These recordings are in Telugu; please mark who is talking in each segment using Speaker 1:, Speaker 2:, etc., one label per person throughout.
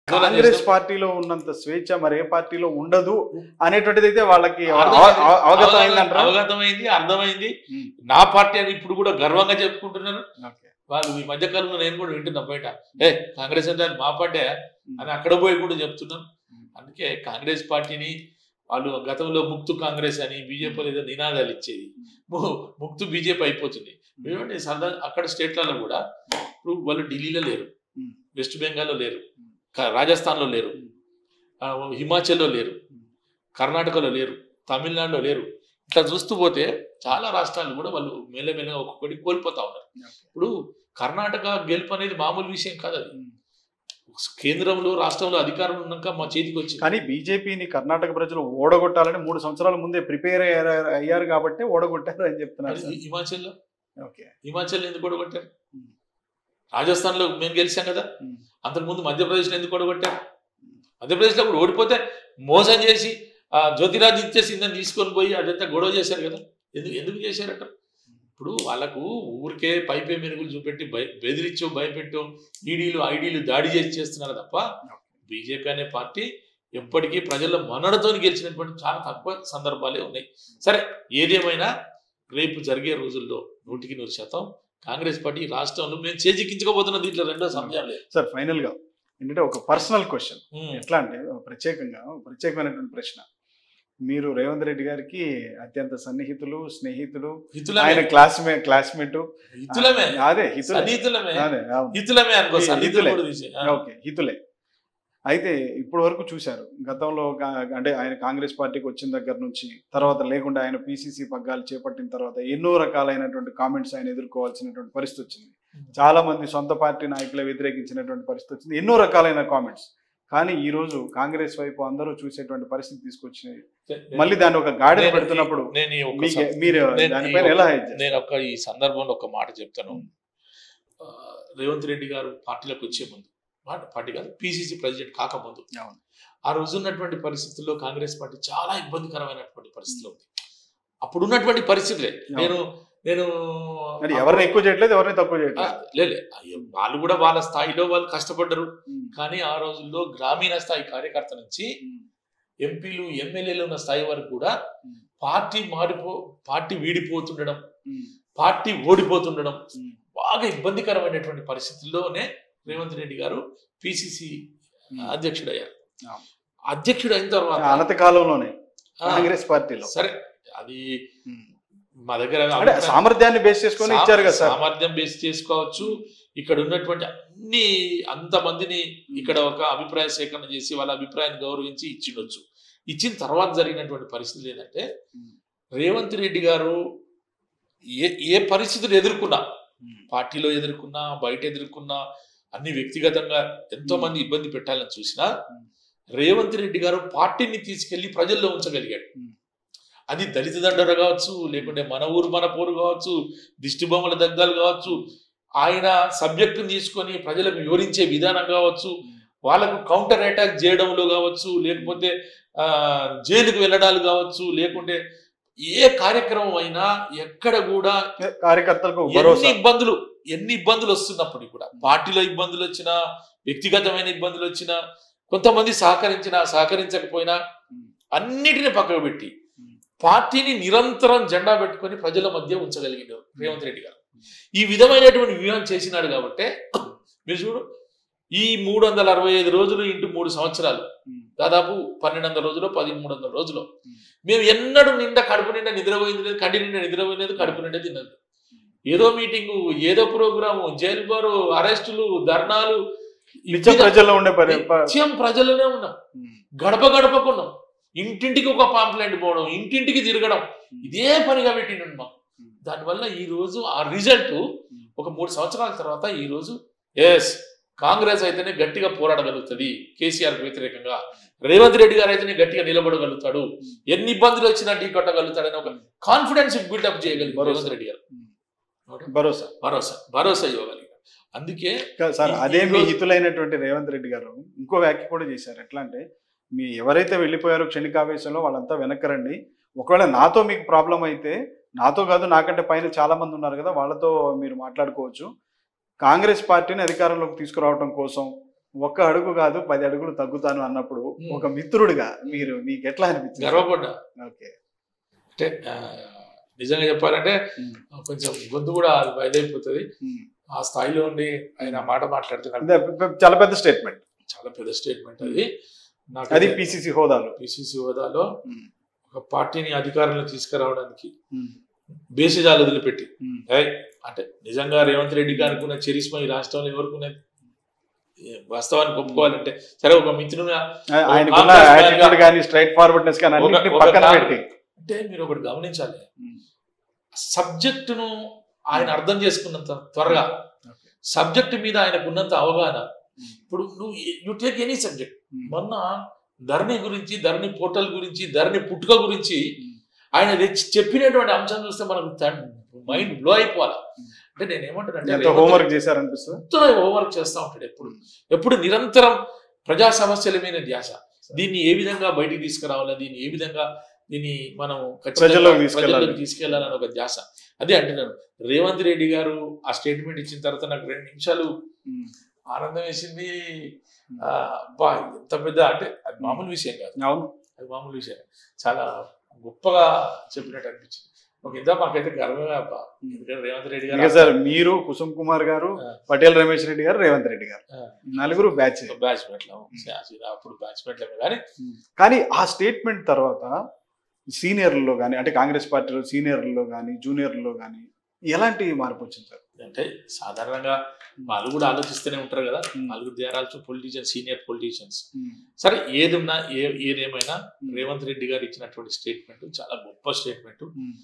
Speaker 1: కాంగ్రెస్ పార్టీలో ఉన్నంత స్వేచ్ఛ మరి ఏ పార్టీలో ఉండదు అనేటువంటిది అయితే వాళ్ళకి అవ-
Speaker 2: అర్థమైంది.
Speaker 1: అవ- అవగతం అయిందంటారా
Speaker 2: అవగతమైంది అర్థమైంది
Speaker 1: ఉమ్.
Speaker 2: నా పార్టీ అని ఇప్పుడు కూడా గర్వంగా చెప్పుకుంటున్నారు
Speaker 1: ఓకే.
Speaker 2: వాళ్ళు ఈ మధ్య కాలంలో నేను కూడా వింటున్నా బయట ఏ కాంగ్రెస్ అంటే అది మా పార్టీ అని అక్కడ పోయి కూడా చెప్తున్నాను అందుకే కాంగ్రెస్ పార్టీని వాళ్ళు గతంలో ముక్తు కాంగ్రెస్ అని బీజేపీ ఏదో నినాదాలు ఇచ్చేది ము- ముక్తు బీజేపీ అయిపోతుంది ఏమంటే సరదా అక్కడ స్టేట్లలో కూడా ఇప్పుడు వాళ్ళు ఢిల్లీలో లేరు
Speaker 1: ఉమ్.
Speaker 2: వెస్ట్ బెంగాల్లో లేరు క- రాజస్థాన్లో లేరు ఆ, హిమాచల్లో లేరు కర్ణాటకలో లేరు తమిళనాడులో లేరు ఇట్లా చూస్తూ పోతే చాలా రాష్ట్రాలు కూడా వాళ్ళు మెల్లమెల్లగా ఒక్కొక్కటి కోల్పోతా ఉన్నారు ఇప్పుడు కర్ణాటక గెలుపు అనేది మామూలు విషయం కాదు అది కేంద్రంలో రాష్ట్రంలో అధికారం ఉన్నాక మా చేతికి వచ్చింది
Speaker 1: కానీ బీజేపీని కర్ణాటక ప్రజలు ఓడగొట్టాలని మూడు సంవత్సరాల ముందే ప్రిపేర్ అయ్యారు అయ్యారు కాబట్టి ఓడగొట్టారు అని చెప్తున్నారు
Speaker 2: మరి
Speaker 1: సార్.
Speaker 2: హి- హిమాచల్లో
Speaker 1: ఓకే
Speaker 2: హిమాచల్ ఎందుకు ఓడగొట్టారు
Speaker 1: ఉమ్.
Speaker 2: రాజస్థాన్లో మేము గెలిచాం కదా
Speaker 1: ఉమ్.
Speaker 2: అంతకుముందు మధ్యప్రదేశ్లో ఎందుకు ఓడగొట్టారు మధ్యప్రదేశ్లో కూడా ఓడిపోతే మోసం చేసి ఆ జ్యోతిరాదిత్య సింధన్ తీసుకొని పోయి అదంతా గొడవ చేశారు కదా ఎందుకు ఎందుకు చేశారట ఇప్పుడు వాళ్ళకు ఊరికే పైపే మెరుగులు చూపెట్టి భయ బెదిరించో భయపెట్టో ఈడీలు ఐడీలు దాడి చేసి చేస్తున్నారు తప్ప బీజేపీ అనే పార్టీ ఎప్పటికీ ప్రజల మన్నడతో గెలిచినటువంటి చాలా తక్కువ సందర్భాలే ఉన్నాయి సరే ఏదేమైనా రేపు జరిగే రోజుల్లో నూటికి నూరు శాతం కాంగ్రెస్ పార్టీ ఈ రాష్ట్రంలో మేము చేజిక్కించుకోబోతున్న దీంట్లో రెండో సమయం లేదు
Speaker 1: సార్ ఫైనల్ గా ఏంటంటే ఒక పర్సనల్ క్వశ్చన్
Speaker 2: ఉమ్.
Speaker 1: ఎట్లా అంటే ఒక ప్రత్యేకంగా ఒక ప్రత్యేకమైనటువంటి ప్రశ్న మీరు రేవంత్ రెడ్డి గారికి అత్యంత సన్నిహితులు స్నేహితులు
Speaker 2: హితులమే
Speaker 1: ఆయన క్లాస్మేట్ క్లాస్మేట్
Speaker 2: హితులమే
Speaker 1: అదే హితులే
Speaker 2: సన్నిహితులమే
Speaker 1: అదే అవును.
Speaker 2: హితులమే అనుకో
Speaker 1: హి-
Speaker 2: సన్నిహితులు
Speaker 1: హితులే.
Speaker 2: కూడా తీసేయ్. ఆ.
Speaker 1: ఓకే హితులే అయితే ఇప్పటి వరకు చూశారు గతంలో కా- అంటే ఆయన కాంగ్రెస్ పార్టీకి వచ్చిన దగ్గర నుంచి తర్వాత లేకుండా ఆయన పిసిసి పగ్గాలు చేపట్టిన తర్వాత ఎన్నో రకాలైనటువంటి కామెంట్స్ ఆయన ఎదుర్కోవాల్సినటువంటి పరిస్థితి వచ్చింది చాలా మంది సొంత పార్టీ నాయకులు వ్యతిరేకించినటువంటి పరిస్థితి వచ్చింది ఎన్నో రకాలైన కామెంట్స్ కానీ ఈ రోజు కాంగ్రెస్ వైపు అందరూ చూసేటువంటి పరిస్థితి తీసుకొచ్చి మళ్ళీ దాన్ని ఒక గాడిన
Speaker 2: నేను ఈ-
Speaker 1: పెడుతున్నప్పుడు
Speaker 2: నేను ఈ ఒక్క
Speaker 1: మీకు
Speaker 2: సం-
Speaker 1: మీరు
Speaker 2: నేను
Speaker 1: దానిపైన
Speaker 2: ఈ
Speaker 1: ఎలా
Speaker 2: ఒక్క-
Speaker 1: హెల్ప్ చేస్తారు?
Speaker 2: నేను ఒక ఈ సందర్భంలో ఒక మాట చెప్తాను ఆ, రేవంత్ రెడ్డి గారు పార్టీలోకి వచ్చే ముందు మాట పార్టీ కాదు పిసిసి ప్రెసిడెంట్ కాకముందు
Speaker 1: అవును.
Speaker 2: ఆ రోజు ఉన్నటువంటి పరిస్థితుల్లో కాంగ్రెస్ పార్టీ చాలా ఇబ్బందికరమైనటువంటి పరిస్థితిలో ఉంది అప్పుడు ఉన్నటువంటి పరిస్థితులే నేను నేను
Speaker 1: మరి ఎవరిని ఎక్కువ చేయట్లేదు ఎవరిని తక్కువ
Speaker 2: ఆ,
Speaker 1: చేయట్లేదు
Speaker 2: లేలే అయ్యో, వాళ్ళు కూడా వాళ్ళ స్థాయిలో వాళ్ళు కష్టపడ్డరు
Speaker 1: ఉమ్.
Speaker 2: కానీ ఆ రోజుల్లో గ్రామీణ స్థాయి కార్యకర్త నుంచి
Speaker 1: ఉమ్.
Speaker 2: ఎంపీలు ఎమ్మెల్యేలు ఉన్న స్థాయి వరకు కూడా
Speaker 1: ఉమ్.
Speaker 2: పార్టీ మారిపో పార్టీ వీడిపోతుండడం
Speaker 1: ఉమ్.
Speaker 2: పార్టీ ఓడిపోతుండడం
Speaker 1: ఉమ్.
Speaker 2: బాగా ఇబ్బందికరమైనటువంటి పరిస్థితుల్లోనే రేవంత్ రెడ్డి గారు పిసిసి
Speaker 1: ఉమ్.
Speaker 2: అధ్యక్షుడు అయ్యారు
Speaker 1: అవును.
Speaker 2: అధ్యక్షుడు అయిన తర్వాత
Speaker 1: అనతి కాలంలోనే
Speaker 2: ఆ,
Speaker 1: కాంగ్రెస్ పార్టీలో
Speaker 2: సరే అది
Speaker 1: ఉమ్.
Speaker 2: మా దగ్గర
Speaker 1: అంటే
Speaker 2: అభిప్రాయం-
Speaker 1: సామర్థ్యాన్ని బేస్ చేసుకొని
Speaker 2: సా-
Speaker 1: ఇచ్చారు కదా సార్
Speaker 2: సామర్థ్యం బేస్ చేసుకోవచ్చు ఇక్కడ ఉన్నటువంటి అన్ని అంతమందిని ఇక్కడ ఒక అభిప్రాయ సేకరణ చేసి వాళ్ళ అభిప్రాయాన్ని గౌరవించి ఇచ్చిండొచ్చు ఇచ్చిన తర్వాత జరిగినటువంటి పరిస్థితి ఏంటంటే
Speaker 1: ఉమ్.
Speaker 2: రేవంత్ రెడ్డి గారు ఏ ఏ పరిస్థితులు ఎదుర్కొన్నా
Speaker 1: ఉమ్.
Speaker 2: పార్టీలో ఎదుర్కొన్నా బయట ఎదుర్కొన్నా అన్ని వ్యక్తిగతంగా ఎంతో మంది ఇబ్బంది పెట్టాలని చూసినా
Speaker 1: ఉమ్.
Speaker 2: రేవంత్ రెడ్డి గారు పార్టీని తీసుకెళ్లి ప్రజల్లో ఉంచగలిగాడు
Speaker 1: ఉమ్.
Speaker 2: అది దళిత దండర కావచ్చు లేకుంటే మన ఊరు మన పోరు కావచ్చు దిష్టి బొమ్మల దగ్గాలు కావచ్చు ఆయన సబ్జెక్టుని తీసుకొని ప్రజలకు వివరించే విధానం కావచ్చు వాళ్ళకు కౌంటర్ అటాక్ చేయడంలో కావచ్చు లేకపోతే ఆ జైలుకు వెళ్ళడాలు కావచ్చు లేకుంటే ఏ కార్యక్రమం అయినా ఎక్కడ కూడా
Speaker 1: కార్యకర్తలకు
Speaker 2: ఎన్ని
Speaker 1: భరోసా
Speaker 2: ఇబ్బందులు ఎన్ని ఇబ్బందులు వస్తున్నప్పటికీ కూడా పార్టీలో ఇబ్బందులు వచ్చినా వ్యక్తిగతమైన ఇబ్బందులు వచ్చినా కొంతమంది సహకరించినా సహకరించకపోయినా అన్నిటిని పక్కకు పెట్టి పార్టీని నిరంతరం జెండా పెట్టుకొని ప్రజల మధ్య ఉంచగలిగిండు రేవంత్ రెడ్డి గారు ఈ విధమైనటువంటి వ్యూహం చేసినాడు కాబట్టి మీరు చూడు ఈ మూడు వందల అరవై ఐదు రోజులు ఇంటూ మూడు సంవత్సరాలు
Speaker 1: ఉమ్.
Speaker 2: దాదాపు పన్నెండు వందల రోజులు పదిమూడు వందల రోజులు మేము ఎన్నడూ నిండా కడుపు నిండా నిద్రపోయింది లేదు కంటి నిండా నిద్రపోయినది కడుపు నిండా తిన్నది ఏదో మీటింగు ఏదో ప్రోగ్రాము జైలు బారు అరెస్టులు ధర్నాలు ఈ
Speaker 1: నిత్య
Speaker 2: విధ-
Speaker 1: ప్రజల్లో ఉండే పరి ప-
Speaker 2: నిత్యం ప్రజలనే ఉన్నాం
Speaker 1: ఉమ్.
Speaker 2: గడప గడపకున్నాం ఇంటింటికి ఒక పాంప్లెంట్ పోవడం ఇంటింటికి తిరగడం ఇదే పనిగా పెట్టిండు మాకు దానివల్ల ఈ రోజు ఆ రిజల్ట్ ఒక మూడు సంవత్సరాల తర్వాత ఈ రోజు ఎస్ కాంగ్రెస్ అయితేనే గట్టిగా పోరాడగలుగుతుంది కేసీఆర్ కు వ్యతిరేకంగా రేవంత్ రెడ్డి గారు అయితేనే గట్టిగా నిలబడగలుగుతాడు ఎన్ని ఇబ్బందులు వచ్చినా ఢీ కొట్టగలుగుతాడని ఒక కాన్ఫిడెన్స్ బిల్డప్ చేయగలిగారు
Speaker 1: భరోసా.
Speaker 2: రేవంత్ రెడ్డి గారు
Speaker 1: భరోసా
Speaker 2: భరోసా భరోసా ఇవ్వగలిగారు అందుకే
Speaker 1: కా- సార్
Speaker 2: ఈ-
Speaker 1: అదే
Speaker 2: ఈ
Speaker 1: మీ
Speaker 2: రోజు-
Speaker 1: హితులైనటువంటి రేవంత్ రెడ్డి గారు ఇంకో వ్యాఖ్య కూడా చేశారు ఎట్లా అంటే మీ ఎవరైతే వెళ్ళిపోయారో క్షణికావేశంలో వాళ్ళంతా వెనక్కరండి ఒకవేళ నాతో మీకు ప్రాబ్లం అయితే నాతో కాదు నాకంటే పైన చాలా మంది ఉన్నారు కదా వాళ్ళతో మీరు మాట్లాడుకోవచ్చు కాంగ్రెస్ పార్టీని అధికారంలోకి తీసుకురావడం కోసం ఒక్క అడుగు కాదు పది అడుగులు తగ్గుతాను అన్నప్పుడు
Speaker 2: Hmm.
Speaker 1: ఒక మిత్రుడిగా మీరు మీకు ఎట్లా అనిపించింది
Speaker 2: గర్వపడ్డా
Speaker 1: ఓకే
Speaker 2: అంటే ఆ, నిజంగా చెప్పాలంటే
Speaker 1: Hmm.
Speaker 2: కొంచెం గొంతు కూడా బయదైపోతుంది
Speaker 1: Hmm.
Speaker 2: ఆ స్థాయిలో ఉండి ఆయన ఆ మాట మాట్లాడుతున్నారు
Speaker 1: అదే పె- పె- చాలా పెద్ద స్టేట్మెంట్
Speaker 2: చాలా పెద్ద స్టేట్మెంట్ అది నాకు
Speaker 1: అది పిసిసి హోదాలో
Speaker 2: పిసిసి హోదాలో
Speaker 1: Hmm.
Speaker 2: ఒక పార్టీని అధికారంలో తీసుకురావడానికి
Speaker 1: Hmm.
Speaker 2: బేసిజాలు వదిలిపెట్టి
Speaker 1: Hmm.
Speaker 2: ఏయ్, అంటే నిజంగా రేవంత్ రెడ్డికి అనుకున్న చరిస్మా ఈ రాష్ట్రంలో ఎవరుకున్నది ఏ, వాస్తవానికి ఒప్పుకోవాలంటే సరే ఒక మిత్రుని
Speaker 1: ఆ- ఆయనకున్న
Speaker 2: కాంగ్రెస్
Speaker 1: యాటిట్యూడ్
Speaker 2: మ్యాన్గా-
Speaker 1: కానీ స్ట్రైట్ ఫార్వర్డ్నెస్ కానీ
Speaker 2: ఒక-
Speaker 1: అన్నింటినీ
Speaker 2: ఒక
Speaker 1: పక్కన
Speaker 2: కాదు.
Speaker 1: పెట్టి
Speaker 2: అంటే మీరు ఒకటి గమనించాలి
Speaker 1: Hmm.
Speaker 2: సబ్జెక్టును ఆయన అర్థం చేసుకున్నంత త్వరగా
Speaker 1: Okay.
Speaker 2: సబ్జెక్ట్ మీద ఆయనకు ఉన్నంత అవగాహన
Speaker 1: Hmm.
Speaker 2: ఇప్పుడు నువ్వు you take any subject
Speaker 1: Hmm.
Speaker 2: మొన్న ధరణి గురించి ధరణి పోర్టల్ గురించి ధరణి పుట్టుక గురించి
Speaker 1: Hmm.
Speaker 2: ఆయన తెచ్చి చెప్పినటువంటి అంశం చూస్తే మనకు మైండ్ బ్లో అయిపోవాలి అంటే నేను ఏమంటానంటే
Speaker 1: ఎంత హోంవర్క్ చేశారనిపిస్తుంది
Speaker 2: ఎంతో హోంవర్క్ చేస్తూ ఉంటాడు ఎప్పుడు ఎప్పుడు నిరంతరం ప్రజా సమస్యల మీద ధ్యాస దీన్ని ఏ విధంగా బయటికి తీసుకురావాలి దీన్ని ఏ విధంగా దీన్ని మనం ఖచ్చితంగా
Speaker 1: ప్రజల్లోకి తీసుకెళ్ళాలి.
Speaker 2: ప్రజల్లోకి తీసుకెళ్లాలని ఒక ధ్యాస అదే అంటున్నాను రేవంత్ రెడ్డి గారు ఆ స్టేట్మెంట్ ఇచ్చిన తర్వాత నాకు రెండు నిమిషాలు
Speaker 1: Hmm.
Speaker 2: ఆనందం వేసింది ఆ, అబ్బా ఎంత పెద్ద అంటే అది మామూలు విషయం కాదు
Speaker 1: అవును
Speaker 2: అది మామూలు విషయం చాలా గొప్పగా చెప్పినట్టు అనిపించింది ఒక ఇంత మాకైతే గర్వమే అబ్బా ఎందుకంటే రేవంత్ రెడ్డి
Speaker 1: ఇక
Speaker 2: గారు
Speaker 1: సార్ మీరు కుసుమ్ కుమార్ గారు
Speaker 2: ఆ.
Speaker 1: పటేల్ రమేష్ రెడ్డి గారు రేవంత్ రెడ్డి గారు
Speaker 2: ఆ.
Speaker 1: నలుగురు బ్యాచ్
Speaker 2: బ్యాచ్మెంట్లు అప్పుడు బ్యాచ్మెంట్లమే కానీ
Speaker 1: కానీ ఆ స్టేట్మెంట్ తర్వాత సీనియర్లలో కానీ అంటే కాంగ్రెస్ పార్టీలో సీనియర్లలో కానీ జూనియర్లలో కానీ ఎలాంటి మార్పు వచ్చింది సార్
Speaker 2: అంటే సాధారణంగా వాళ్ళు కూడా ఆలోచిస్తూనే ఉంటారు కదా
Speaker 1: Hmm.
Speaker 2: వాళ్ళు they are also politicians senior politicians సరే ఏదున్నా ఏ ఏదేమైనా రేవంత్ రెడ్డి గారు ఇచ్చినటువంటి స్టేట్మెంట్ చాలా గొప్ప స్టేట్మెంట్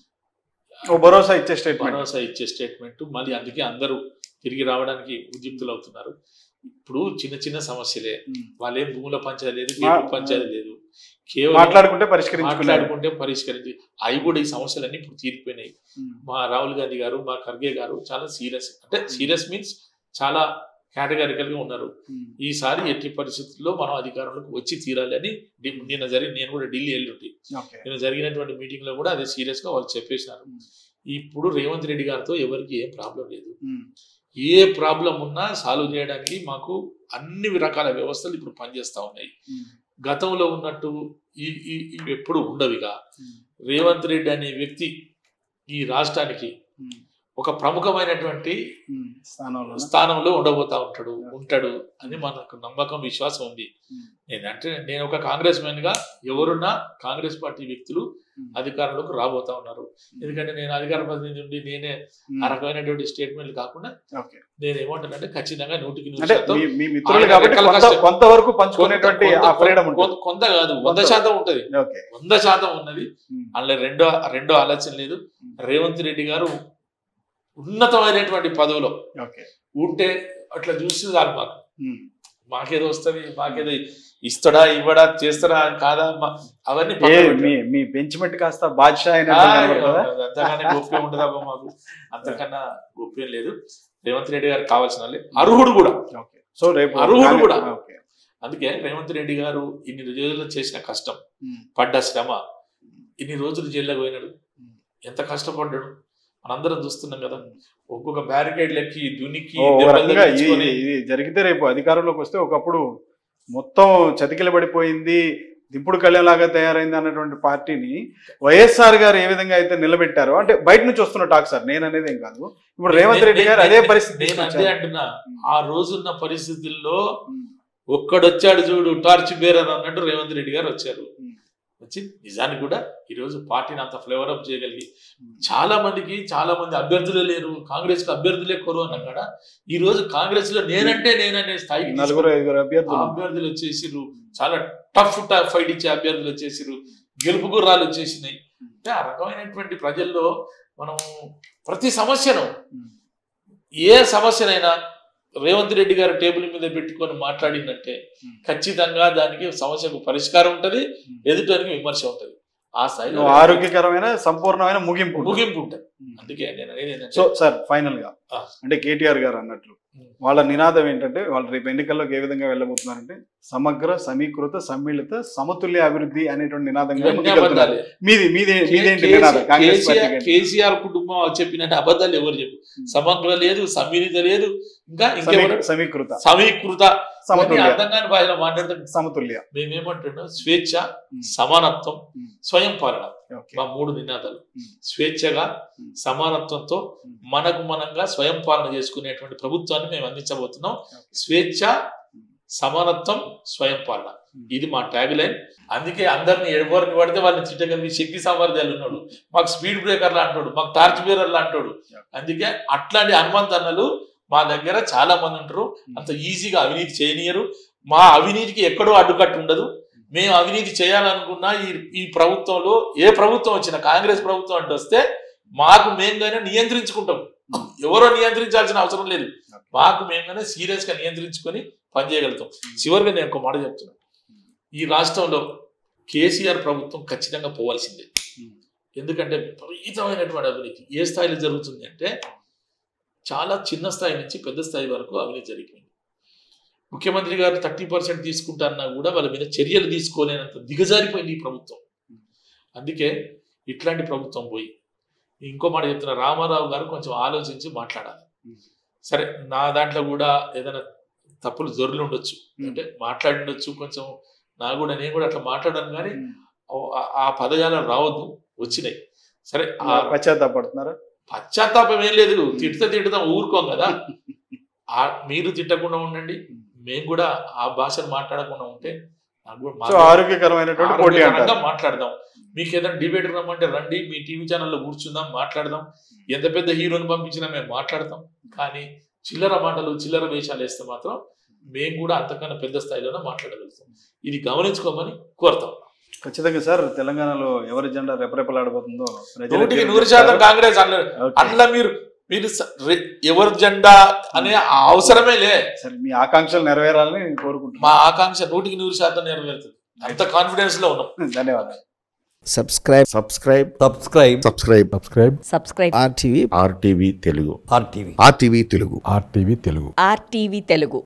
Speaker 1: ఓ భరోసా ఇచ్చే స్టేట్మెంట్
Speaker 2: భరోసా ఇచ్చే స్టేట్మెంట్ మళ్ళీ అందుకే అందరూ తిరిగి రావడానికి ఉద్యుక్తులు అవుతున్నారు ఇప్పుడు చిన్న చిన్న సమస్యలే వాళ్ళేం భూముల పంచాయతీ లేదు
Speaker 1: మా-
Speaker 2: గేటు పంచాయతీ లేదు కేవలం
Speaker 1: మాట్లాడుకుంటే పరిష్కరించుకున్నారు
Speaker 2: మాట్లాడుకుంటే పరిష్కరించి అవి కూడా ఈ సమస్యలన్నీ ఇప్పుడు తీరిపోయినాయి మా రాహుల్ గాంధీ గారు మా ఖర్గే గారు చాలా సీరియస్ అంటే సీరియస్ మీన్స్ చాలా కేటగారికల్ గా ఉన్నారు ఈసారి ఎట్టి పరిస్థితుల్లో మనం అధికారంలోకి వచ్చి తీరాలి అని డి- నిన్న జరిగి నేను కూడా ఢిల్లీ వెళ్ళి
Speaker 1: ఓకే
Speaker 2: నిన్న జరిగినటువంటి మీటింగ్ లో కూడా అదే సీరియస్ గా వాళ్ళు చెప్పేసినారు ఇప్పుడు రేవంత్ రెడ్డి గారితో ఎవరికి ఏ ప్రాబ్లం లేదు ఏ ప్రాబ్లం ఉన్నా సాల్వ్ చేయడానికి మాకు అన్ని రకాల వ్యవస్థలు ఇప్పుడు పనిచేస్తా ఉన్నాయి గతంలో ఉన్నట్టు ఈ ఈ- ఇవి ఎప్పుడు ఉండవిగా రేవంత్ రెడ్డి అనే వ్యక్తి ఈ రాష్ట్రానికి ఒక ప్రముఖమైనటువంటి
Speaker 1: స్థానంలో
Speaker 2: స్థానంలో ఉండబోతా ఉంటాడు ఉంటాడు అని మనకు నమ్మకం విశ్వాసం ఉంది నేనంటే నేను ఒక కాంగ్రెస్ మ్యాన్ గా ఎవరున్నా కాంగ్రెస్ పార్టీ వ్యక్తులు అధికారంలోకి రాబోతా ఉన్నారు ఎందుకంటే నేను అధికార ప్రతినిధి నుండి నేనే ఆ రకమైనటువంటి స్టేట్మెంట్లు కాకుండా
Speaker 1: ఓకే
Speaker 2: నేను ఏమంటానంటే ఖచ్చితంగా నూటికి నూరు
Speaker 1: అంటే
Speaker 2: శాతం
Speaker 1: మీ- మీ మిత్రులు
Speaker 2: ఆయన
Speaker 1: కాబట్టి
Speaker 2: రెక్కల
Speaker 1: కొంత
Speaker 2: కష్టం.
Speaker 1: కొంతవరకు పంచుకునేటువంటి
Speaker 2: కొంత-
Speaker 1: ఆ ఫ్రీడమ్
Speaker 2: కొంత-
Speaker 1: ఉంటుంది
Speaker 2: కొంత కాదు వంద
Speaker 1: కొంత.
Speaker 2: శాతం ఉంటది
Speaker 1: ఓకే
Speaker 2: వంద శాతం ఉన్నది అందులో రెండో రెండో ఆలోచన లేదు రేవంత్ రెడ్డి గారు ఉన్నతమైనటువంటి పదవిలో
Speaker 1: ఓకే
Speaker 2: ఉంటే అట్లా చూస్తే చాలు మాకు మాకేదో వస్తుంది మాకేదో ఇస్తాడా ఇవ్వడా చేస్తాడా కాదా మా- అవన్నీ
Speaker 1: ఏ
Speaker 2: పక్కన పెట్టు.
Speaker 1: మీ మీ బెంచ్మెంట్ కాస్త బాద్షా
Speaker 2: ఆ,
Speaker 1: అయినట్టు కనబడుతుందా?
Speaker 2: అంతకన్నా గొప్ప ఉండదా మాకు అంతకన్నా గొప్ప లేదు రేవంత్ రెడ్డి గారు కావాల్సిన వాళ్ళే. అర్హుడు కూడా
Speaker 1: ఓకే సో రేపు
Speaker 2: అర్హుడు కూడా.
Speaker 1: ఓకే
Speaker 2: అందుకే రేవంత్ రెడ్డి గారు ఇన్ని రోజుల్లో చేసిన కష్టం
Speaker 1: ఉమ్.
Speaker 2: పడ్డ శ్రమ ఇన్ని రోజులు జైల్లో పోయినాడు ఎంత కష్టపడ్డాడు మనందరం చూస్తున్నాం కదా ఒక్కొక్క బ్యారికేడ్ లెక్కి దునికి
Speaker 1: ఓ, ఓ
Speaker 2: దెబ్బలు
Speaker 1: రకంగా ఇది
Speaker 2: తగిలించుకొని,
Speaker 1: ఇది జరిగితే రేపు అధికారంలోకి వస్తే ఒకప్పుడు మొత్తం చతికిలబడిపోయింది దింపుడు కళ్యాణ్ లాగా తయారైంది అన్నటువంటి పార్టీని వైఎస్ఆర్ గారు ఏ విధంగా అయితే నిలబెట్టారో అంటే బయట నుంచి వస్తున్న టాక్ సార్ నేను అనేది ఏం కాదు ఇప్పుడు రేవంత్ రెడ్డి గారు అదే పరిస్థితి
Speaker 2: నేను అదే
Speaker 1: తీసుకొచ్చారు.
Speaker 2: అంటున్నా ఆ రోజున్న పరిస్థితుల్లో
Speaker 1: ఉమ్.
Speaker 2: ఒక్కడొచ్చాడు చూడు టార్చ్ బేరర్ అన్నట్టు రేవంత్ రెడ్డి గారు వచ్చారు
Speaker 1: ఉమ్.
Speaker 2: వచ్చి నిజానికి కూడా ఈ రోజు పార్టీని అంత ఫ్లేవర్ అప్ చేయగలిగి
Speaker 1: ఉమ్.
Speaker 2: చాలా మందికి చాలా మంది అభ్యర్థులే లేరు కాంగ్రెస్ కి అభ్యర్థులే కొరు అన్నాం కదా ఈ రోజు కాంగ్రెస్ లో నేనంటే నేననే స్థాయికి
Speaker 1: నలుగురు ఐదుగురు
Speaker 2: ఆ
Speaker 1: అభ్యర్థులు
Speaker 2: అభ్యర్థులు వచ్చేసిరు చాలా టఫ్ టఫ్ ఫైట్ ఇచ్చే అభ్యర్థులు వచ్చేసిరు గెలుపు గుర్రాలు వచ్చేసినాయి అంటే ఆ రకమైనటువంటి ప్రజల్లో మనం ప్రతి సమస్యను
Speaker 1: ఉమ్.
Speaker 2: ఏ సమస్యనైనా రేవంత్ రెడ్డి గారు టేబుల్ మీద పెట్టుకొని మాట్లాడిందంటే
Speaker 1: ఉమ్.
Speaker 2: ఖచ్చితంగా దానికి సమస్యకు పరిష్కారం ఉంటది
Speaker 1: ఉమ్.
Speaker 2: ఎదుటానికి విమర్శ ఉంటది ఆ స్థాయిలో
Speaker 1: ఆరోగ్యకరమైన సంపూర్ణమైన ముగింపు ఉంటుంది.
Speaker 2: ముగింపు ఉంటది
Speaker 1: ఉమ్.
Speaker 2: అందుకే నేను అనేది
Speaker 1: సో
Speaker 2: ఏంటంటే
Speaker 1: సార్ ఫైనల్ గా
Speaker 2: ఆ.
Speaker 1: అంటే కేటీఆర్ గారు అన్నట్లు
Speaker 2: ఉమ్.
Speaker 1: వాళ్ళ నినాదం ఏంటంటే వాళ్ళు రేపు ఎన్నికల్లోకి ఏ విధంగా వెళ్ళబోతున్నారంటే సమగ్ర సమీకృత సమ్మిళిత సమతుల్య అభివృద్ధి అనేటువంటి నినాదంగా
Speaker 2: ఇవన్నీ
Speaker 1: ముందుకెళ్తున్నారు
Speaker 2: అబద్ధాలే.
Speaker 1: మీది మీది మీదేంటి
Speaker 2: కేసీఆర్
Speaker 1: నినాదం కాంగ్రెస్
Speaker 2: కేసీఆర్
Speaker 1: పార్టీకి
Speaker 2: కేసీఆర్ కుటుంబం చెప్పినట్టు అబద్ధాలు ఎవరు చెప్పు
Speaker 1: ఉమ్.
Speaker 2: సమగ్ర లేదు సమ్మిళిత లేదు ఇంకా
Speaker 1: సమీ-
Speaker 2: ఇంకెవరు
Speaker 1: సమీకృత
Speaker 2: సమీకృత ఇవన్నీ
Speaker 1: సమతుల్య
Speaker 2: అర్థం కాని భాషలో మాట్లాడతాం
Speaker 1: సమతుల్య
Speaker 2: మేమేమంటున్నాం స్వేచ్ఛ
Speaker 1: ఉమ్.
Speaker 2: సమానత్వం
Speaker 1: ఉమ్.
Speaker 2: స్వయం పాలన
Speaker 1: ఓకే
Speaker 2: మా మూడు నినాదాలు
Speaker 1: ఉమ్.
Speaker 2: స్వేచ్ఛగా
Speaker 1: ఉమ్.
Speaker 2: సమానత్వంతో
Speaker 1: ఉమ్.
Speaker 2: మనకు మనంగా స్వయం పాలన చేసుకునేటువంటి ప్రభుత్వాన్ని మేము అందించబోతున్నాం
Speaker 1: ఓకే.
Speaker 2: స్వేచ్ఛ సమానత్వం స్వయం పాలన
Speaker 1: ఉమ్.
Speaker 2: ఇది మా ట్యాగ్ లైన్ అందుకే అందరిని ఎవరిని పడితే వాళ్ళని తిట్టగలిగి శక్తి సామర్థ్యాలు ఉన్నాడు మాకు స్పీడ్ బ్రేకర్లు అంటాడు మాకు టార్చ్ బేరర్లు అంటాడు అందుకే అట్లాంటి హనుమంతన్నలు మా దగ్గర చాలా మంది ఉంటారు అంత ఈజీగా అవినీతి చేయనీయరు మా అవినీతికి ఎక్కడో అడ్డుకట్టు ఉండదు మేము అవినీతి చేయాలనుకున్నా ఈ ఈ ప్రభుత్వంలో ఏ ప్రభుత్వం వచ్చినా కాంగ్రెస్ ప్రభుత్వం అంటే వస్తే మాకు మేంగానే నియంత్రించుకుంటాం ఎవరో నియంత్రించాల్సిన అవసరం లేదు మాకు మేంగానే సీరియస్ గా నియంత్రించుకొని పనిచేయగలుగుతాం చివరిగా నేను ఒక మాట చెప్తున్నాను ఈ రాష్ట్రంలో కేసీఆర్ ప్రభుత్వం ఖచ్చితంగా పోవాల్సిందే ఎందుకంటే విపరీతమైనటువంటి అవినీతి ఏ స్థాయిలో జరుగుతుంది అంటే చాలా చిన్న స్థాయి నుంచి పెద్ద స్థాయి వరకు అవినీతి జరిగిపోయింది ముఖ్యమంత్రి గారు థర్టీ పర్సెంట్ తీసుకుంటారన్నా కూడా వాళ్ళ మీద చర్యలు తీసుకోలేనంత దిగజారిపోయింది ఈ ప్రభుత్వం అందుకే ఇట్లాంటి ప్రభుత్వం పోయి ఇంకో మాట చెప్తున్నా రామారావు గారు కొంచెం ఆలోచించి మాట్లాడాలి సరే నా దాంట్లో కూడా ఏదైనా తప్పులు జొర్రులు ఉండొచ్చు అంటే మాట్లాడి ఉండొచ్చు కొంచెం నా కూడా నేను కూడా అట్లా మాట్లాడాను కానీ ఆ- ఆ పదజాలం రావద్దు వచ్చినాయి సరే ఆ
Speaker 1: పశ్చాత్తాపడుతున్నారా
Speaker 2: పశ్చాత్తాపం ఏం లేదు తిడితే తిడతాం ఊరుకోం కదా ఆ మీరు తిట్టకుండా ఉండండి మేము కూడా ఆ భాషను మాట్లాడకుండా ఉంటే నాకు కూడా
Speaker 1: సో
Speaker 2: మాకు
Speaker 1: ఆరోగ్యకరమైనటువంటి పోటీ
Speaker 2: ఆరోగ్యకరంగా
Speaker 1: అంటారు
Speaker 2: మాట్లాడదాం మీకు ఏదైనా డిబేట్ రమ్మంటే రండి మీ టీవీ ఛానల్లో కూర్చుందాం మాట్లాడదాం ఎంత పెద్ద హీరోని పంపించినా మేము మాట్లాడతాం కానీ చిల్లర మాటలు చిల్లర వేషాలు వేస్తే మాత్రం మేము కూడా అంతకన్నా పెద్ద స్థాయిలోనే మాట్లాడగలుగుతాం ఇది గమనించుకోమని కోరుతాం
Speaker 1: ఖచ్చితంగా సార్ తెలంగాణలో ఎవరి జెండా రెపరెపలాడబోతుందో ప్రజలే
Speaker 2: నూటికి
Speaker 1: తీర్పు
Speaker 2: నూరు శాతం
Speaker 1: చెప్తారు.
Speaker 2: కాంగ్రెస్ అన్న
Speaker 1: ఓకే.
Speaker 2: అట్లా మీరు మీరు స- రె- ఎవరి జెండా అనే అవసరమే లే
Speaker 1: సరే మీ ఆకాంక్షలు నెరవేరాలని కోరుకుంటున్నాను
Speaker 2: మా ఆకాంక్ష నూటికి నూరు శాతం నెరవేరుతుంది అంత కాన్ఫిడెన్స్ లో ఉన్నాం
Speaker 1: ధన్యవాదాలు
Speaker 3: subscribe
Speaker 4: subscribe
Speaker 3: subscribe
Speaker 4: subscribe
Speaker 5: subscribe
Speaker 6: subscribe
Speaker 3: RTV
Speaker 4: RTV Telugu
Speaker 3: RTV
Speaker 4: RTV Telugu
Speaker 5: RTV Telugu
Speaker 6: RTV Telugu